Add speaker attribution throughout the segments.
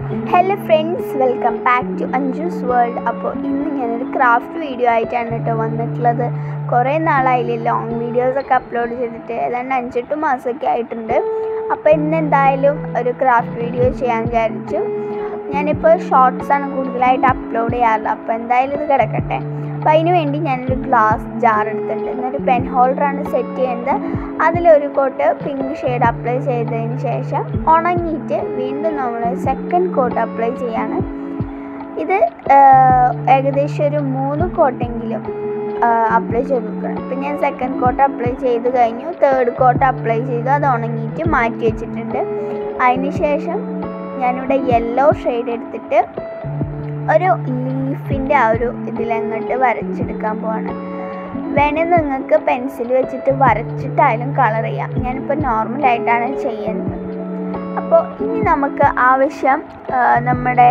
Speaker 1: hello friends welcome back to Anju's world അപ്പോൾ ഇന്ന് ഞാനൊരു ക്രാഫ്റ്റ് വീഡിയോ ആയിട്ടാണ് കേട്ടോ വന്നിട്ടുള്ളത് കുറേ നാളായില്ലേ ലോങ് വീഡിയോസൊക്കെ അപ്ലോഡ് ചെയ്തിട്ട് ഏതാണ്ട് അഞ്ചെട്ട് മാസമൊക്കെ ആയിട്ടുണ്ട് അപ്പോൾ ഇന്ന് എന്തായാലും ഒരു ക്രാഫ്റ്റ് വീഡിയോ ചെയ്യാൻ വിചാരിച്ചു ഞാനിപ്പോൾ ഷോർട്സാണ് കൂടുതലായിട്ട് അപ്ലോഡ് ചെയ്യാറുള്ളത് അപ്പോൾ എന്തായാലും ഇത് കിടക്കട്ടെ അപ്പോൾ അതിന് വേണ്ടി ഞാനൊരു ഗ്ലാസ് ജാർ എടുത്തിട്ടുണ്ട് എന്നൊരു പെൻ ഹോൾഡറാണ് സെറ്റ് ചെയ്യേണ്ടത് അതിലൊരു കോട്ട് പിങ്ക് ഷെയ്ഡ് അപ്ലൈ ചെയ്തതിന് ശേഷം ഉണങ്ങിയിട്ട് വീണ്ടും നമ്മൾ സെക്കൻഡ് കോട്ട് അപ്ലൈ ചെയ്യാണ് ഇത് ഏകദേശം ഒരു മൂന്ന് കോട്ടെങ്കിലും അപ്ലൈ ചെയ്ത് കൊടുക്കണം ഇപ്പം ഞാൻ സെക്കൻഡ് കോട്ട് അപ്ലൈ ചെയ്ത് കഴിഞ്ഞു തേർഡ് കോട്ട് അപ്ലൈ ചെയ്തു അത് ഉണങ്ങിയിട്ട് മാറ്റി വെച്ചിട്ടുണ്ട് അതിന് ശേഷം ഞാനിവിടെ യെല്ലോ ഷെയ്ഡ് എടുത്തിട്ട് ഒരു ലീഫിൻ്റെ ആ ഒരു ഇതിലങ്ങോട്ട് വരച്ചെടുക്കാൻ പോവാണ് വേണമെങ്കിൽ നിങ്ങൾക്ക് പെൻസിൽ വെച്ചിട്ട് വരച്ചിട്ടായാലും കളർ ചെയ്യാം ഞാനിപ്പോൾ നോർമലായിട്ടാണ് ചെയ്യുന്നത് അപ്പോൾ ഇനി നമുക്ക് ആവശ്യം നമ്മുടെ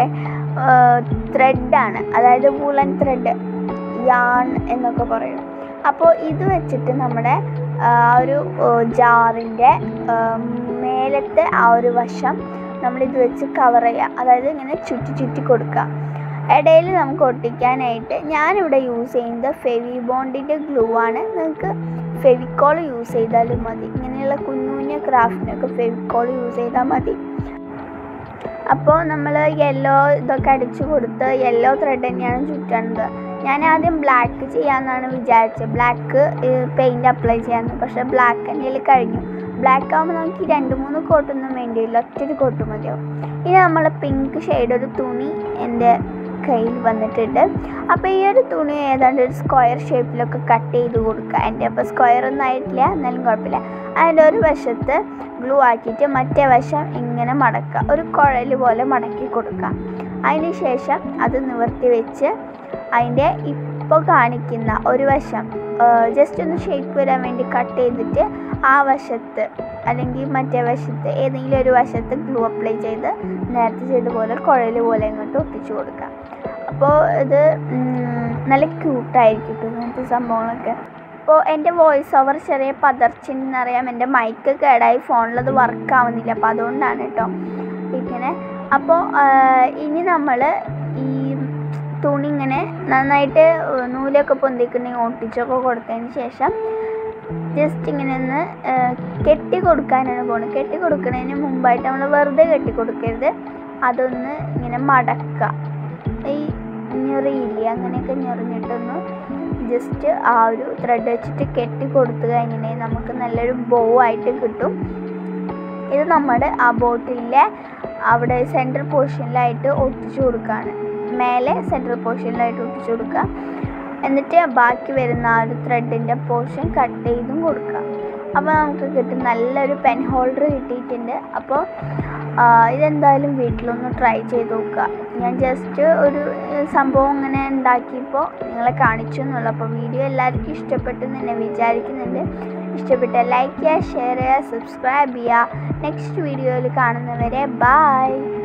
Speaker 1: ത്രെഡാണ് അതായത് വുളൻ ത്രെഡ് യാൺ എന്നൊക്കെ പറയും അപ്പോൾ ഇത് വെച്ചിട്ട് നമ്മുടെ ആ ഒരു ജാറിൻ്റെ മേലത്തെ ആ ഒരു വശം നമ്മളിത് വെച്ച് കവർ ചെയ്യുക അതായത് ഇങ്ങനെ ചുറ്റി ചുറ്റി കൊടുക്കുക ഇടയിൽ നമുക്ക് ഒട്ടിക്കാനായിട്ട് ഞാനിവിടെ യൂസ് ചെയ്യുന്നത് ഫെവി ബോണ്ടിൻ്റെ ഗ്ലൂ ആണ് നിങ്ങൾക്ക് ഫെവിക്കോൾ യൂസ് ചെയ്താലും മതി ഇങ്ങനെയുള്ള കുഞ്ഞു കുഞ്ഞു ക്രാഫ്റ്റിനൊക്കെ ഫെവിക്കോൾ യൂസ് ചെയ്താൽ മതി അപ്പോൾ നമ്മൾ യെല്ലോ ഇതൊക്കെ അടിച്ചു കൊടുത്ത് യെല്ലോ ത്രെഡ് തന്നെയാണ് ചുറ്റണത് ഞാൻ ആദ്യം ബ്ലാക്ക് ചെയ്യാമെന്നാണ് വിചാരിച്ചത് ബ്ലാക്ക് പെയിൻറ്റ് അപ്ലൈ ചെയ്യാമെന്ന് പക്ഷേ ബ്ലാക്ക് എൻ്റെ കഴിഞ്ഞു ബ്ലാക്ക് ആകുമ്പോൾ നമുക്ക് രണ്ട് മൂന്ന് കോട്ടൊന്നും വേണ്ടിയില്ല ഒറ്റൊരു കോട്ട് മതിയാവും ഇനി നമ്മൾ പിങ്ക് ഷെയ്ഡ് ഒരു തുണി എൻ്റെ കയ്യിൽ വന്നിട്ടുണ്ട് അപ്പോൾ ഈ ഒരു തുണി ഏതാണ്ട് ഒരു സ്ക്വയർ ഷേപ്പിലൊക്കെ കട്ട് ചെയ്ത് കൊടുക്കുക എൻ്റെ അപ്പോൾ സ്ക്വയർ ഒന്നും ആയിട്ടില്ല എന്നാലും കുഴപ്പമില്ല അതിൻ്റെ ഒരു വശത്ത് ഗ്ലൂ ആക്കിയിട്ട് മറ്റേ വശം ഇങ്ങനെ മടക്കുക ഒരു കുഴൽ പോലെ മടക്കി കൊടുക്കുക അതിന് ശേഷം അത് നിവർത്തി വെച്ച് അതിൻ്റെ ഇപ്പോൾ കാണിക്കുന്ന ഒരു വശം ജസ്റ്റ് ഒന്ന് ഷേപ്പ് വരാൻ വേണ്ടി കട്ട് ചെയ്തിട്ട് ആ വശത്ത് അല്ലെങ്കിൽ മറ്റേ വശത്ത് ഏതെങ്കിലും ഒരു വശത്ത് ഗ്ലൂ അപ്ലൈ ചെയ്ത് നേരത്തെ ചെയ്ത പോലെ കുഴൽ പോലെ ഇങ്ങോട്ട് ഒട്ടിച്ചു കൊടുക്കുക അപ്പോൾ ഇത് നല്ല ക്യൂട്ടായിരിക്കും കേട്ടോ ഇങ്ങനത്തെ സംഭവങ്ങളൊക്കെ അപ്പോൾ എൻ്റെ വോയിസ് ഓവർ ചെറിയ പതർച്ചെന്നറിയാം എൻ്റെ മൈക്ക് കേടായി ഫോണിലത് വർക്ക് ആവുന്നില്ല അപ്പോൾ അതുകൊണ്ടാണ് കേട്ടോ ഇങ്ങനെ അപ്പോൾ ഇനി നമ്മൾ ഈ തുണി ഇങ്ങനെ നന്നായിട്ട് നൂലൊക്കെ പൊന്തിക്കുന്നെങ്കിൽ ഒട്ടിച്ചൊക്കെ കൊടുത്തതിന് ശേഷം ജസ്റ്റ് ഇങ്ങനെ ഒന്ന് കെട്ടി കൊടുക്കാനാണ് പോകുന്നത് കെട്ടി കൊടുക്കുന്നതിന് മുമ്പായിട്ട് നമ്മൾ വെറുതെ കെട്ടി കൊടുക്കരുത് അതൊന്ന് ഇങ്ങനെ മടക്കുക ഈ ഞെറിയില്ലേ അങ്ങനെയൊക്കെ ഞെറിഞ്ഞിട്ടൊന്ന് ജസ്റ്റ് ആ ഒരു ത്രെഡ് വെച്ചിട്ട് കെട്ടി കൊടുത്തു കഴിഞ്ഞിട്ടുണ്ടെങ്കിൽ നമുക്ക് നല്ലൊരു ബോ ആയിട്ട് കിട്ടും ഇത് നമ്മുടെ ആ ബോട്ടിലെ അവിടെ സെൻട്രൽ പോർഷനിലായിട്ട് ഒട്ടിച്ചു കൊടുക്കുകയാണ് മേലെ സെൻട്രൽ പോർഷനിലായിട്ട് ഒട്ടിച്ചു കൊടുക്കുക എന്നിട്ട് ബാക്കി വരുന്ന ആ ഒരു ത്രെഡിൻ്റെ പോർഷൻ കട്ട് ചെയ്തും കൊടുക്കുക അപ്പോൾ നമുക്ക് കിട്ടും നല്ലൊരു പെൻ ഹോൾഡർ കിട്ടിയിട്ടുണ്ട് അപ്പോൾ ഇതെന്തായാലും വീട്ടിലൊന്ന് ട്രൈ ചെയ്ത് നോക്കുക ഞാൻ ജസ്റ്റ് ഒരു സംഭവം ഇങ്ങനെ ഉണ്ടാക്കിയപ്പോൾ നിങ്ങളെ കാണിച്ചു എന്നുള്ളൂ അപ്പോൾ വീഡിയോ എല്ലാവർക്കും ഇഷ്ടപ്പെട്ടു എന്ന് വിചാരിക്കുന്നുണ്ട് ഇഷ്ടപ്പെട്ട ലൈക്ക് ചെയ്യുക ഷെയർ ചെയ്യുക സബ്സ്ക്രൈബ് ചെയ്യുക നെക്സ്റ്റ് വീഡിയോയിൽ കാണുന്നവരെ ബായ്